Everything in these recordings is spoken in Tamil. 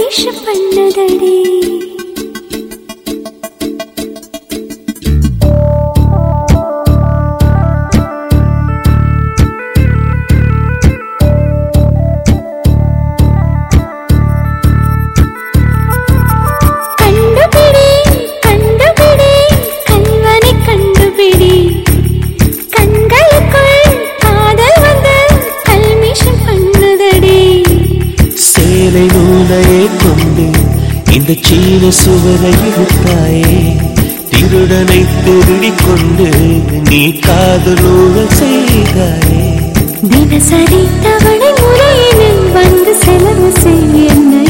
கல்மிஷம் பண்ணுதடி கண்டுபிடி கண்டுபிடி கல்வனை கண்டுபிடி கண்களுக்குள் காதல் வந்து கல்மிஷம் பண்ணுதடி சேலை நூலையே கொண்டு இந்த சீன சுவரை இழுத்தாயே திருடனை திருடிக் கொண்டு நீ காதலோடு செய்தாயே தினசரி தவணை முறையில் வந்து செலவு செய்ய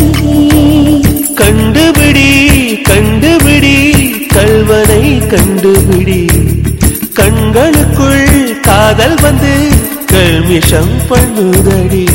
கண்டுபிடி கண்டுபிடி கல்வனை கண்டுபிடி கண்களுக்குள் காதல் வந்து கல்மிஷம் பண்ணுதடி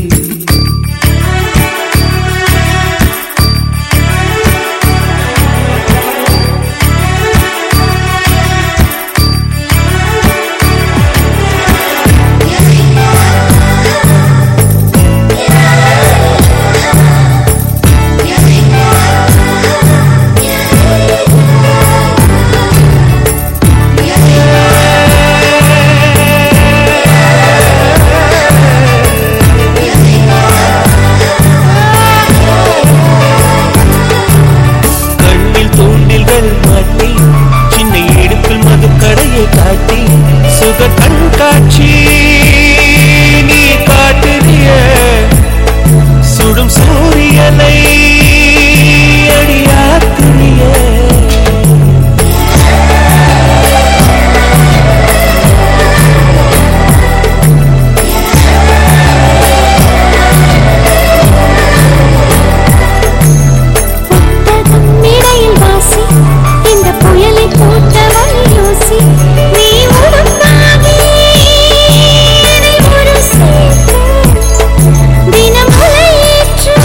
கண்ணில் தூண்டில்கள் மாட்டி சின்ன இடுப்பில் மதுக்கடையை காட்டி சுக கண்காட்சி நீ காட்டுறிய சுடும் சூரியனை அடியாக்குறிய புத்தகம் இடையில் வாசி இந்த புயலை போட்ட வழி யோசி நீ உருவாகி என்னை ஒரு சேர்த்து தினம் உலையேற்று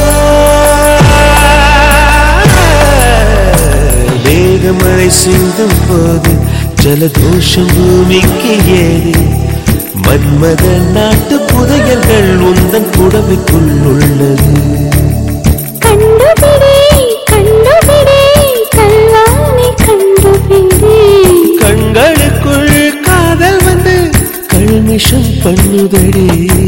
வேகமழை சிந்தும் போது ஜலதோஷம் பூமிக்கு ஏது மன்மத நாட்டு புதையல்கள் உந்தன் புடவைக்குள் உள்ளது கண்டுபிடி கண்டுபிடி கல்வானை கண்டுபிடி கண்களுக்குள் காதல் வந்து கல்மிஷம் பண்ணுதடி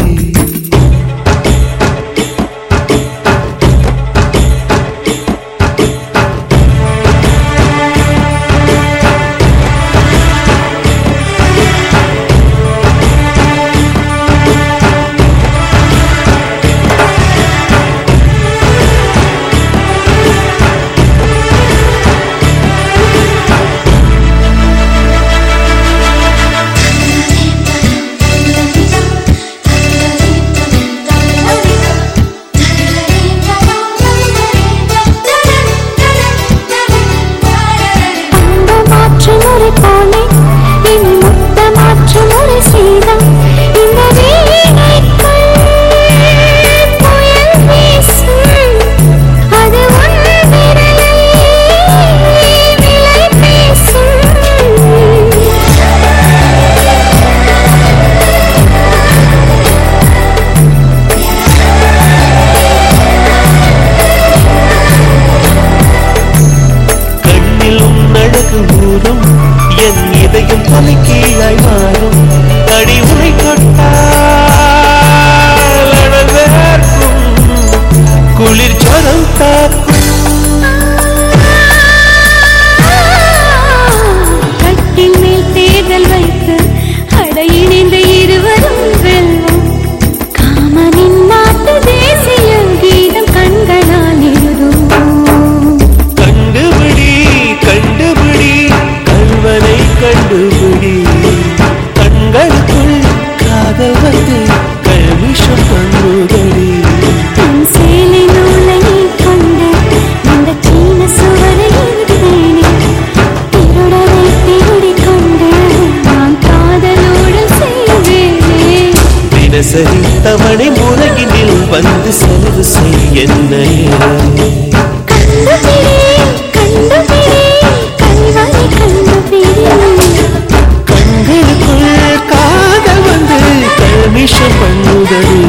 அந்த மாற்று முறை போலே இனி முத்த மாற்று முறை செய்தால் இந்த வீணைக்குள் புயல் வீசும். அது உன் விரலை விலை பேசும். கண்ணில் உன் அழகு ஊறும் என் இதயம் தலைக்கீழாய் மாறும் அடி உனை தொட்டால் அனல் வேர்க்கும் குளிர் ஜரம் தாக்கும் கட்டில் மேல் தேர்தல் வைத்து அட இணைந்த இருவரும் வெல்வோம் காமனின் நாட்டு தேசிய கீதம் கண்களால் எழுதுவோம் கண்டுபிடி கண்டுபிடி கல்வனை கண்டுபிடி கண்களுக்குள் காதல் வந்து கல்மிஷம் பண்ணுதடி தன் சேலை நூலை கொண்டு இந்த சீன சுவரை இருந்தேனே திருடரை திருடிக் கொண்டு நான் காதலோடு செய்வேனே தினசரி தவணை முறையினில் வந்து செலவு செய் என்னையே கண்டுபிடி கண்டுபிடி கல்வனை கண்டுபிடி கண்களுக்குள் காதல் வந்து கல்மிஷம் பண்ணுதடி